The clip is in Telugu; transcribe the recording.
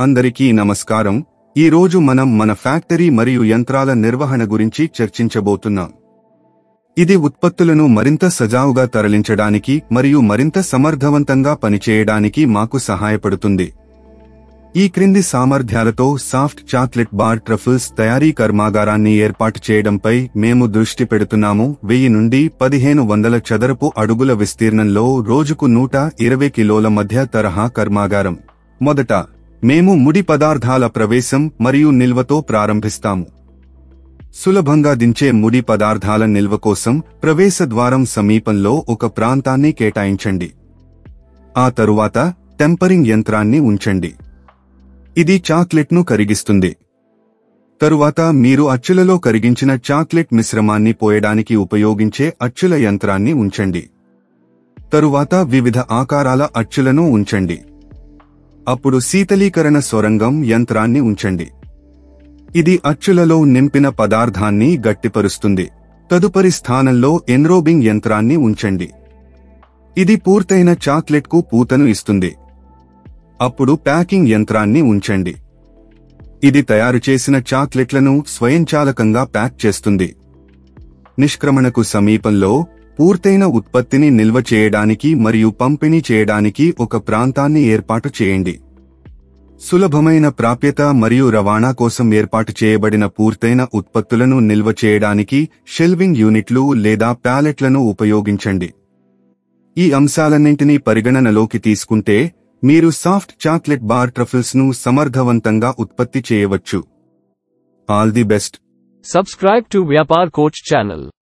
అందరికీ నమస్కారం ఈ రోజు మనం మన ఫ్యాక్టరీ మరియు యంత్రాల నిర్వహణ గురించి చర్చించబోతున్నాం ఇది ఉత్పత్తులను మరింత సజావుగా తరలించడానికి మరియు మరింత సమర్థవంతంగా పనిచేయడానికి మాకు సహాయపడుతుంది ఈ క్రింది సామర్థ్యాలతో సాఫ్ట్ చాక్లెట్ బార్ ట్రఫుల్స్ తయారీ కర్మాగారాన్ని ఏర్పాటు చేయడంపై మేము దృష్టి పెడుతున్నాము వెయ్యి నుండి పదిహేను వందల చదరపు అడుగుల విస్తీర్ణంలో రోజుకు నూట ఇరవై కిలోల మధ్య తరహా కర్మాగారం మొదట మేము ముడి పదార్థాల ప్రవేశం మరియు నిల్వతో ప్రారంభిస్తాము సులభంగా దించే ముడి పదార్థాల నిల్వ కోసం ప్రవేశ ద్వారం సమీపంలో ఒక ప్రాంతాన్ని కేటాయించండి ఆ తరువాత టెంపరింగ్ యంత్రాన్ని ఉంచండి ఇది చాక్లెట్ను కరిగిస్తుంది తరువాత మీరు అచ్చులలో కరిగించిన చాక్లెట్ మిశ్రమాన్ని పోయడానికి ఉపయోగించే అచ్చుల యంత్రాన్ని ఉంచండి తరువాత వివిధ ఆకారాల అచ్చులను ఉంచండి అప్పుడు శీతలీకరణ సొరంగం యంత్రాన్ని ఉంచండి ఇది అచ్చులలో నింపిన పదార్థాన్ని గట్టిపరుస్తుంది తదుపరి స్థానంలో ఎన్రోబింగ్ యంత్రాన్ని ఉంచండి ఇది పూర్తయిన చాక్లెట్కు పూతను ఇస్తుంది అప్పుడు ప్యాకింగ్ యంత్రాన్ని ఉంచండి ఇది తయారు చేసిన చాక్లెట్లను స్వయంచాలకంగా ప్యాక్ చేస్తుంది నిష్క్రమణకు సమీపంలో పూర్తయిన ఉత్పత్తిని నిల్వ చేయడానికి మరియు పంపిణీ చేయడానికి ఒక ప్రాంతాన్ని ఏర్పాటు చేయండి సులభమైన ప్రాప్యత మరియు రవాణా కోసం ఏర్పాటు చేయబడిన పూర్తయిన ఉత్పత్తులను నిల్వ చేయడానికి షెల్వింగ్ యూనిట్లు లేదా ప్యాలెట్లను ఉపయోగించండి ఈ అంశాలన్నింటినీ పరిగణనలోకి తీసుకుంటే మీరు సాఫ్ట్ చాక్లెట్ బార్ ట్రఫిల్స్ ను సమర్థవంతంగా ఉత్పత్తి చేయవచ్చు all the best Subscribe to Vyapar Coach channel.